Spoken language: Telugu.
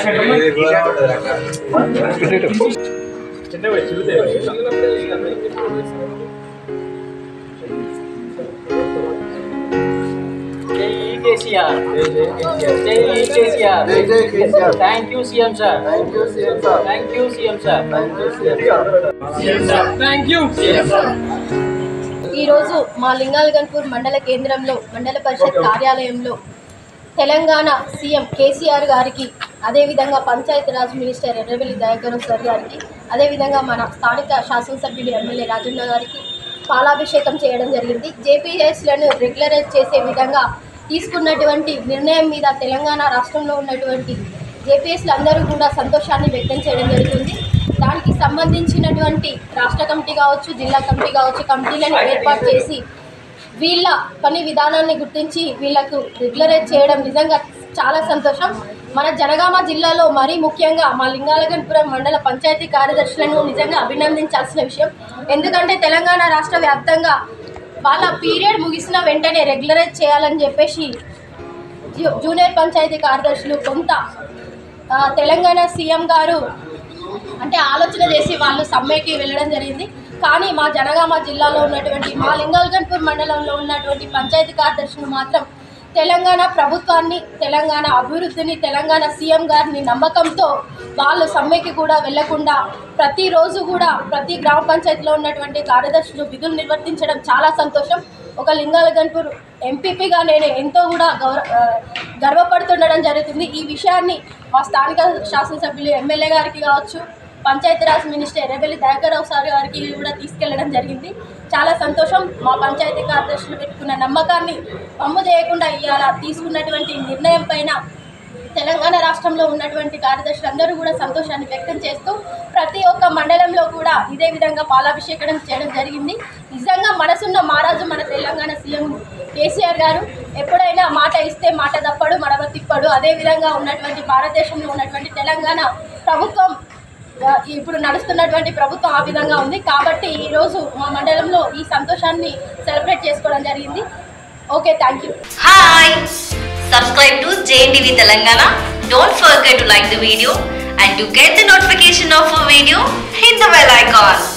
కేసీఆర్ జై KCR thank you CM sir thank you CM sir thank you ఈరోజు మా లింగాలగన్పూర్ మండల కేంద్రంలో మండల పరిషత్ కార్యాలయంలో తెలంగాణ సీఎం కేసీఆర్ గారికి అదేవిధంగా పంచాయతీరాజ్ మినిస్టర్ ఎర్రవెల్లి దయాకరం సార్ గారికి అదేవిధంగా మన స్థానిక శాసనసభ్యులు ఎమ్మెల్యే రాజన్న గారికి పాలాభిషేకం చేయడం జరిగింది జేపీఎస్లను రెగ్యులరైజ్ చేసే విధంగా తీసుకున్నటువంటి నిర్ణయం మీద తెలంగాణ రాష్ట్రంలో ఉన్నటువంటి జేపీఎస్లు అందరూ కూడా సంతోషాన్ని వ్యక్తం చేయడం జరుగుతుంది దానికి సంబంధించినటువంటి రాష్ట్ర కమిటీ కావచ్చు జిల్లా కమిటీ కావచ్చు కమిటీలను ఏర్పాటు చేసి వీళ్ళ పని విధానాన్ని గుర్తించి వీళ్ళకు రెగ్యులరైజ్ చేయడం నిజంగా చాలా సంతోషం మన జనగామ జిల్లాలో మరీ ముఖ్యంగా మా లింగాలగన్పురం మండల పంచాయతీ కార్యదర్శులను నిజంగా అభినందించాల్సిన విషయం ఎందుకంటే తెలంగాణ రాష్ట్ర వ్యాప్తంగా వాళ్ళ పీరియడ్ ముగిసిన వెంటనే రెగ్యులరైజ్ చేయాలని చెప్పేసి జూ- జూనియర్ పంచాయతీ కార్యదర్శులు కొంత ఆ, తెలంగాణ సీఎం గారు అంటే ఆలోచన చేసి వాళ్ళు సమ్మెకి వెళ్ళడం జరిగింది కానీ మా జనగామ జిల్లాలో ఉన్నటువంటి మా లింగాల్గన్పూర్ మండలంలో ఉన్నటువంటి పంచాయతీ కార్యదర్శులు మాత్రం తెలంగాణ ప్రభుత్వాన్ని తెలంగాణ అభివృద్ధిని తెలంగాణ సీఎం గారిని నమ్మకంతో వాళ్ళు సమ్మెకి కూడా వెళ్లకుండా ప్రతిరోజు కూడా ప్రతి గ్రామ పంచాయతీలో ఉన్నటువంటి కార్యదర్శులు విధులు నిర్వర్తించడం చాలా సంతోషం ఒక లింగాలగన్పూర్ ఎంపీపీగా నేను ఎంతో కూడా గౌరవ ఆ, గర్వపడుతుండడం జరుగుతుంది ఈ విషయాన్ని మా స్థానిక శాసనసభ్యులు ఎమ్మెల్యే గారికి కావచ్చు పంచాయతీరాజ్ మినిస్టర్ ఎర్రబెల్లి దయాకరావు సార్ గారికి కూడా తీసుకెళ్లడం జరిగింది చాలా సంతోషం మా పంచాయతీ కార్యదర్శులు పెట్టుకున్న నమ్మకాన్ని పమ్ము చేయకుండా ఇవాళ తీసుకున్నటువంటి నిర్ణయం పైన తెలంగాణ రాష్ట్రంలో ఉన్నటువంటి కార్యదర్శులు అందరూ కూడా సంతోషాన్ని వ్యక్తం చేస్తూ ప్రతి ఒక్క మండలంలో కూడా ఇదే విధంగా పాలాభిషేకం చేయడం జరిగింది నిజంగా మనసున్న మహారాజు మన తెలంగాణ సీఎం కేసీఆర్ గారు ఎప్పుడైనా మాట ఇస్తే మాట తప్పడు మడమ తిప్పడు అదేవిధంగా ఉన్నటువంటి భారతదేశంలో ఉన్నటువంటి తెలంగాణ ప్రభుత్వం ఆ, ఇప్పుడు నడుస్తున్నటువంటి ప్రభుత్వం ఆ విధంగా ఉంది కాబట్టి ఈరోజు మా మండలంలో ఈ సంతోషాన్ని సెలబ్రేట్ చేసుకోవడం జరిగింది okay thank you Hi! Subscribe to JNTV Telangana. Don't forget to like the video and to get the notification of a video, hit the bell icon.